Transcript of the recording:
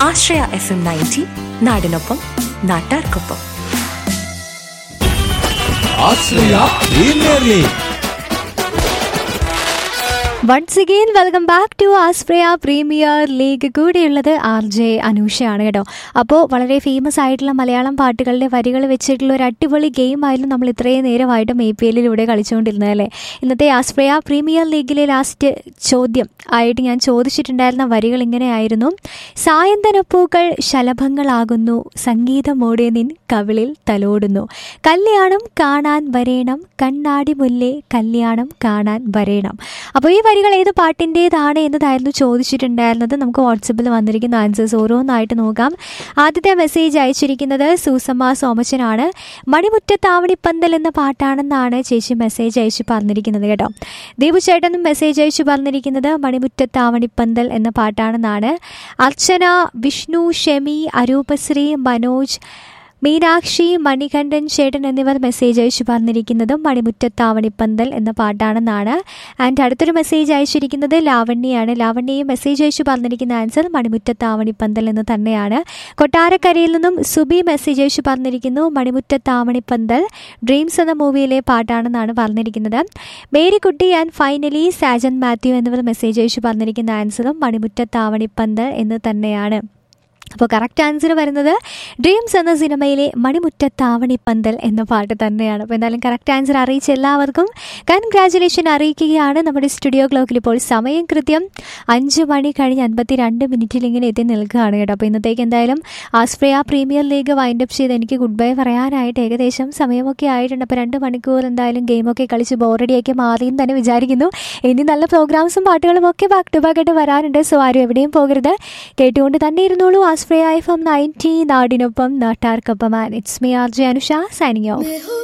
ആശ്രയ F M ninety നാടിനൊപ്പം നാട്ടാർക്കൊപ്പം Ashraya premier league once again welcome back to Ashraya premier league കൂടെയുള്ളത് R J അനൂഷയാണ് കേട്ടോ അപ്പോൾ വളരെ ഫേമസ് ആയിട്ടുള്ള മലയാളം പാട്ടുകളുടെ വരികൾ വെച്ചിട്ടുള്ള ഒരു അടിപൊളി ഗെയിം ആയിരുന്നു നമ്മൾ ഇത്രയും നേരമായിട്ടും എ പി എല്ലിലൂടെ കളിച്ചുകൊണ്ടിരുന്നത് അല്ലേ ഇന്നത്തെ ആസ്പ്രയ പ്രീമിയർ ലീഗിലെ ലാസ്റ്റ് ചോദ്യം ആയിട്ട് ഞാൻ ചോദിച്ചിട്ടുണ്ടായിരുന്ന വരികൾ ഇങ്ങനെയായിരുന്നു സായന്തനപ്പൂക്കൾ ശലഭങ്ങളാകുന്നു സംഗീതമോടെ നിൻ കവിളിൽ തലോടുന്നു കല്യാണം കാണാൻ വരേണം കണ്ണാടി മുല്ലേ കല്യാണം കാണാൻ വരേണം അപ്പോൾ ഈ വരികൾ ഏത് പാട്ടിൻ്റേതാണ് എന്നതായിരുന്നു ചോദിച്ചിട്ടുണ്ടായിരുന്നത് നമുക്ക് വാട്സപ്പിൽ വന്നിരിക്കുന്ന ആൻസേഴ്സ് ഓരോന്നായിട്ട് നോക്കാം ആദ്യത്തെ മെസ്സേജ് അയച്ചിരിക്കുന്നത് സൂസമ്മ സോമച്ചനാണ് മണിമുറ്റത്താവണിപ്പന്തൽ എന്ന പാട്ടാണെന്നാണ് ചേച്ചി മെസ്സേജ് അയച്ച് പറഞ്ഞിരിക്കുന്നത് കേട്ടോ ദീപു ചേട്ടനും മെസ്സേജ് അയച്ച് പറഞ്ഞിരിക്കുന്നത് മണിമുറ്റത്താവണിപ്പന്തൽ എന്ന പാട്ടാണെന്നാണ് അർച്ചന വിഷ്ണു ഷെമി അരൂപശ്രീ മനോജ് മീനാക്ഷി മണികണ്ഠൻ ചേട്ടൻ എന്നിവർ മെസ്സേജ് അയച്ചു പറഞ്ഞിരിക്കുന്നതും മണിമുറ്റത്താവണിപ്പന്തൽ എന്ന പാട്ടാണെന്നാണ് ആൻഡ് അടുത്തൊരു മെസ്സേജ് അയച്ചിരിക്കുന്നത് ലാവണ്യയാണ് ലാവണ്യയും മെസ്സേജ് അയച്ചു പറഞ്ഞിരിക്കുന്ന ആൻസർ മണിമുറ്റത്താവണിപ്പന്തൽ എന്ന് തന്നെയാണ് കൊട്ടാരക്കരയിൽ നിന്നും സുബി മെസ്സേജ് അയച്ചു പറഞ്ഞിരിക്കുന്നു മണിമുറ്റത്താവണിപ്പന്തൽ ഡ്രീംസ് എന്ന മൂവിയിലെ പാട്ടാണെന്നാണ് പറഞ്ഞിരിക്കുന്നത് മേരിക്കുട്ടി ആൻഡ് ഫൈനലി സാജൻ മാത്യു എന്നിവർ മെസ്സേജ് അയച്ചു പറഞ്ഞിരിക്കുന്ന ആൻസറും മണിമുറ്റത്താവണിപ്പന്തൽ എന്ന് തന്നെയാണ് അപ്പോൾ കറക്റ്റ് ആൻസർ വരുന്നത് ഡ്രീംസ് എന്ന സിനിമയിലെ മണിമുറ്റത്താവണിപ്പന്തൽ എന്ന പാട്ട് തന്നെയാണ് അപ്പോൾ എന്തായാലും കറക്റ്റ് ആൻസർ അറിയിച്ച എല്ലാവർക്കും കൺഗ്രാറ്റുലേഷൻ അറിയിക്കുകയാണ് നമ്മുടെ സ്റ്റുഡിയോ ക്ലോക്കിൽ ഇപ്പോൾ സമയം കൃത്യം അഞ്ച് മണി കഴിഞ്ഞ് അൻപത്തി രണ്ട് മിനിറ്റിൽ ഇങ്ങനെ എത്തി നിൽക്കുകയാണ് കേട്ടോ അപ്പോൾ ഇന്നത്തേക്ക് എന്തായാലും ആസ്പ്രയ പ്രീമിയർ ലീഗ് വൈൻഡപ്പ് ചെയ്ത് എനിക്ക് ഗുഡ് ബൈ പറയാനായിട്ട് ഏകദേശം സമയമൊക്കെ ആയിട്ടുണ്ട് അപ്പോൾ രണ്ട് മണിക്കൂർ എന്തായാലും ഗെയിമൊക്കെ കളിച്ച് ബോറടിയൊക്കെ മാറിയെന്ന് തന്നെ വിചാരിക്കുന്നു ഇനി നല്ല പ്രോഗ്രാംസും പാട്ടുകളും ഒക്കെ ബാക്ക് ടു ബാക്ക് ആയിട്ട് വരാനുണ്ട് സോ ആരും എവിടെയും പോകരുത് കേട്ടുകൊണ്ട് തന്നെ ഇരുന്നോളൂ ആസ്പ്രയ എഫ് എം നയൻറ്റി നാടിനൊപ്പം നാട്ടാർക്കൊപ്പം and it's me R J Anusha signing of